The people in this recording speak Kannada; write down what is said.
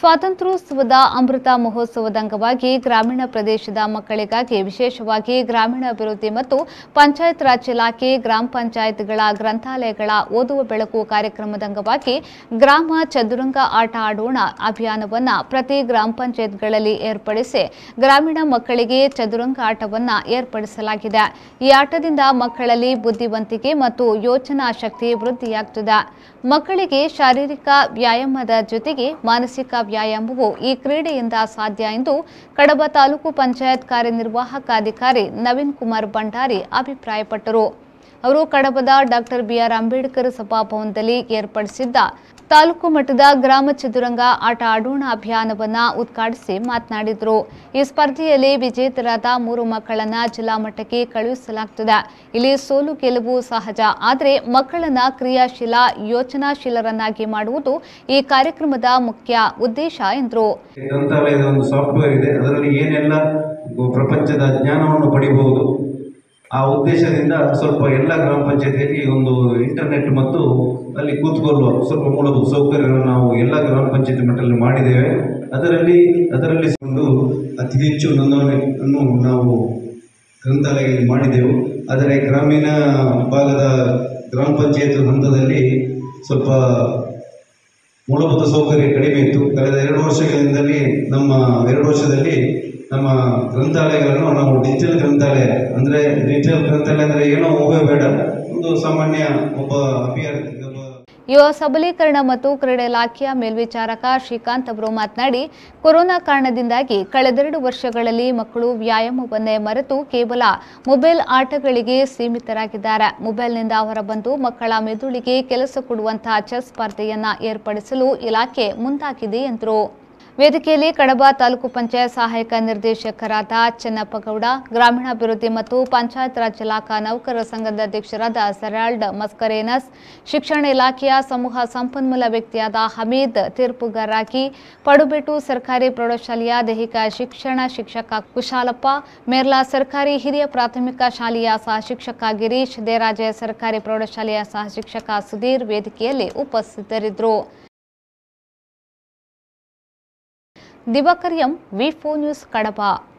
ಸ್ವಾತಂತ್ರ್ಯೋತ್ಸವದ ಅಮೃತ ಮಹೋತ್ಸವದ ಅಂಗವಾಗಿ ಗ್ರಾಮೀಣ ಪ್ರದೇಶದ ಮಕ್ಕಳಿಗಾಗಿ ವಿಶೇಷವಾಗಿ ಗ್ರಾಮೀಣಾಭಿವೃದ್ಧಿ ಮತ್ತು ಪಂಚಾಯತ್ ರಾಜ್ ಇಲಾಖೆ ಗ್ರಾಮ ಪಂಚಾಯತ್ಗಳ ಗ್ರಂಥಾಲಯಗಳ ಓದುವ ಬೆಳಕು ಕಾರ್ಯಕ್ರಮದ ಅಂಗವಾಗಿ ಗ್ರಾಮ ಚದುರಂಗ ಆಟ ಆಡೋಣ ಅಭಿಯಾನವನ್ನ ಪ್ರತಿ ಗ್ರಾಮ ಪಂಚಾಯತ್ಗಳಲ್ಲಿ ಏರ್ಪಡಿಸಿ ಗ್ರಾಮೀಣ ಮಕ್ಕಳಿಗೆ ಚದುರಂಗ ಆಟವನ್ನ ಏರ್ಪಡಿಸಲಾಗಿದೆ ಈ ಆಟದಿಂದ ಮಕ್ಕಳಲ್ಲಿ ಬುದ್ಧಿವಂತಿಕೆ ಮತ್ತು ಯೋಚನಾ ಶಕ್ತಿ ವೃದ್ಧಿಯಾಗುತ್ತದೆ ಮಕ್ಕಳಿಗೆ ಶಾರೀರಿಕ ವ್ಯಾಯಾಮದ ಜೊತೆಗೆ ಮಾನಸಿಕ ವ್ಯಾಯಾಮವು ಈ ಕ್ರೀಡೆಯಿಂದ ಸಾಧ್ಯ ಎಂದು ಕಡಬ ತಾಲೂಕು ಪಂಚಾಯತ್ ಕಾರ್ಯನಿರ್ವಾಹಕ ಅಧಿಕಾರಿ ನವೀನ್ ಕುಮಾರ್ ಭಂಡಾರಿ ಅಭಿಪ್ರಾಯಪಟ್ಟರು ಅವರು ಕಡಬದ ಡಾಕ್ಟರ್ ಬಿಆರ್ ಅಂಬೇಡ್ಕರ್ ಸಭಾಭವನದಲ್ಲಿ ಏರ್ಪಡಿಸಿದ್ದ ತಾಲೂಕು ಮಟ್ಟದ ಗ್ರಾಮ ಚದುರಂಗ ಆಟ ಆಡೋಣ ಅಭಿಯಾನವನ್ನ ಉದ್ಘಾಟಿಸಿ ಮಾತನಾಡಿದರು ಈ ಸ್ಪರ್ಧೆಯಲ್ಲಿ ವಿಜೇತರಾದ ಮೂರು ಮಕ್ಕಳನ್ನ ಜಿಲ್ಲಾ ಮಟ್ಟಕ್ಕೆ ಕಳುಹಿಸಲಾಗುತ್ತದೆ ಇಲ್ಲಿ ಸೋಲು ಗೆಲುವು ಸಹಜ ಆದರೆ ಮಕ್ಕಳನ್ನ ಕ್ರಿಯಾಶೀಲ ಯೋಚನಾಶೀಲರನ್ನಾಗಿ ಮಾಡುವುದು ಈ ಕಾರ್ಯಕ್ರಮದ ಮುಖ್ಯ ಉದ್ದೇಶ ಎಂದರು ಗ್ರಂಥಾಲಯದ ಒಂದು ಸಾಫ್ಟ್ವೇರ್ ಇದೆ ಅದರಲ್ಲಿ ಏನೆಲ್ಲ ಪ್ರಪಂಚದ ಜ್ಞಾನವನ್ನು ಪಡಿಬಹುದು ಆ ಉದ್ದೇಶದಿಂದ ಸ್ವಲ್ಪ ಎಲ್ಲ ಗ್ರಾಮ ಪಂಚಾಯತಿಯಲ್ಲಿ ಒಂದು ಇಂಟರ್ನೆಟ್ ಮತ್ತು ಅಲ್ಲಿ ಕೂತ್ಕೊಳ್ಳುವ ಸ್ವಲ್ಪ ಮೂಲಭೂತ ಸೌಕರ್ಯಗಳನ್ನು ನಾವು ಎಲ್ಲ ಗ್ರಾಮ ಪಂಚಾಯತಿ ಮಟ್ಟದಲ್ಲಿ ಮಾಡಿದ್ದೇವೆ ಅದರಲ್ಲಿ ಅದರಲ್ಲಿ ಒಂದು ಅತಿ ಹೆಚ್ಚು ನೋಂದಣಿಯನ್ನು ನಾವು ಗ್ರಂಥಾಲಯದಲ್ಲಿ ಮಾಡಿದೆವು ಆದರೆ ಗ್ರಾಮೀಣ ಭಾಗದ ಗ್ರಾಮ ಪಂಚಾಯತ್ ಹಂತದಲ್ಲಿ ಸ್ವಲ್ಪ ಮೂಲಭೂತ ಸೌಕರ್ಯ ಕಡಿಮೆ ಇತ್ತು ಕಳೆದ ಎರಡು ವರ್ಷಗಳಿಂದಲೇ ನಮ್ಮ ಎರಡು ವರ್ಷದಲ್ಲಿ ನಮ್ಮ ಗ್ರಂಥಾಲಯಗಳನ್ನು ನಾವು ಡಿಜಿಟಲ್ ಗ್ರಂಥಾಲಯ ಅಂದರೆ ಡಿಜಿಟಲ್ ಗ್ರಂಥಾಲಯ ಅಂದರೆ ಏನೋ ಊಹೆ ಬೇಡ ಒಂದು ಸಾಮಾನ್ಯ ಒಬ್ಬ ಅಭ್ಯರ್ಥಿ ಒಬ್ಬ ಯುವ ಸಬಲೀಕರಣ ಮತ್ತು ಕ್ರೀಡೆ ಇಲಾಖೆಯ ಮೇಲ್ವಿಚಾರಕ ಶ್ರೀಕಾಂತ್ ಅವರು ಮಾತನಾಡಿ ಕೊರೋನಾ ಕಾರಣದಿಂದಾಗಿ ಕಳೆದೆರಡು ವರ್ಷಗಳಲ್ಲಿ ಮಕ್ಕಳು ವ್ಯಾಯಾಮವನ್ನೇ ಮರೆತು ಕೇವಲ ಮೊಬೈಲ್ ಆಟಗಳಿಗೆ ಸೀಮಿತರಾಗಿದ್ದಾರೆ ಮೊಬೈಲ್ನಿಂದ ಹೊರಬಂದು ಮಕ್ಕಳ ಮೆದುಳಿಗೆ ಕೆಲಸ ಕೊಡುವಂತಹ ಚೆಸ್ ಸ್ಪರ್ಧೆಯನ್ನ ಏರ್ಪಡಿಸಲು ಇಲಾಖೆ ಮುಂದಾಗಿದೆ ಎಂದರು ವೇದಿಕೆಯಲ್ಲಿ ಕಡಬ ತಾಲೂಕು ಪಂಚಾಯತ್ ಸಹಾಯಕ ನಿರ್ದೇಶಕರಾದ ಚೆನ್ನಪ್ಪಗೌಡ ಗ್ರಾಮೀಣಾಭಿವೃದ್ಧಿ ಮತ್ತು ಪಂಚಾಯತ್ ರಾಜ್ ಇಲಾಖಾ ನೌಕರರ ಸಂಘದ ಅಧ್ಯಕ್ಷರಾದ ಸೆರಾಲ್ಡ್ ಮಸ್ಕರೇನಸ್ ಶಿಕ್ಷಣ ಇಲಾಖೆಯ ಸಮೂಹ ಸಂಪನ್ಮೂಲ ವ್ಯಕ್ತಿಯಾದ ಹಮೀದ್ ತೀರ್ಪುಗಾರಾಗಿ ಪಡುಬೆಟ್ಟು ಸರ್ಕಾರಿ ಪ್ರೌಢಶಾಲೆಯ ದೈಹಿಕ ಶಿಕ್ಷಣ ಶಿಕ್ಷಕ ಕುಶಾಲಪ್ಪ ಮೇರ್ಲಾ ಸರ್ಕಾರಿ ಹಿರಿಯ ಪ್ರಾಥಮಿಕ ಶಾಲೆಯ ಸಹ ಶಿಕ್ಷಕ ಗಿರೀಶ್ ದೇರಾಜೆ ಸರ್ಕಾರಿ ಪ್ರೌಢಶಾಲೆಯ ಸಹ ಶಿಕ್ಷಕ ಸುಧೀರ್ ವೇದಿಕೆಯಲ್ಲಿ ಉಪಸ್ಥಿತರಿದ್ದರು Diwakar M V four news ಕಡಬ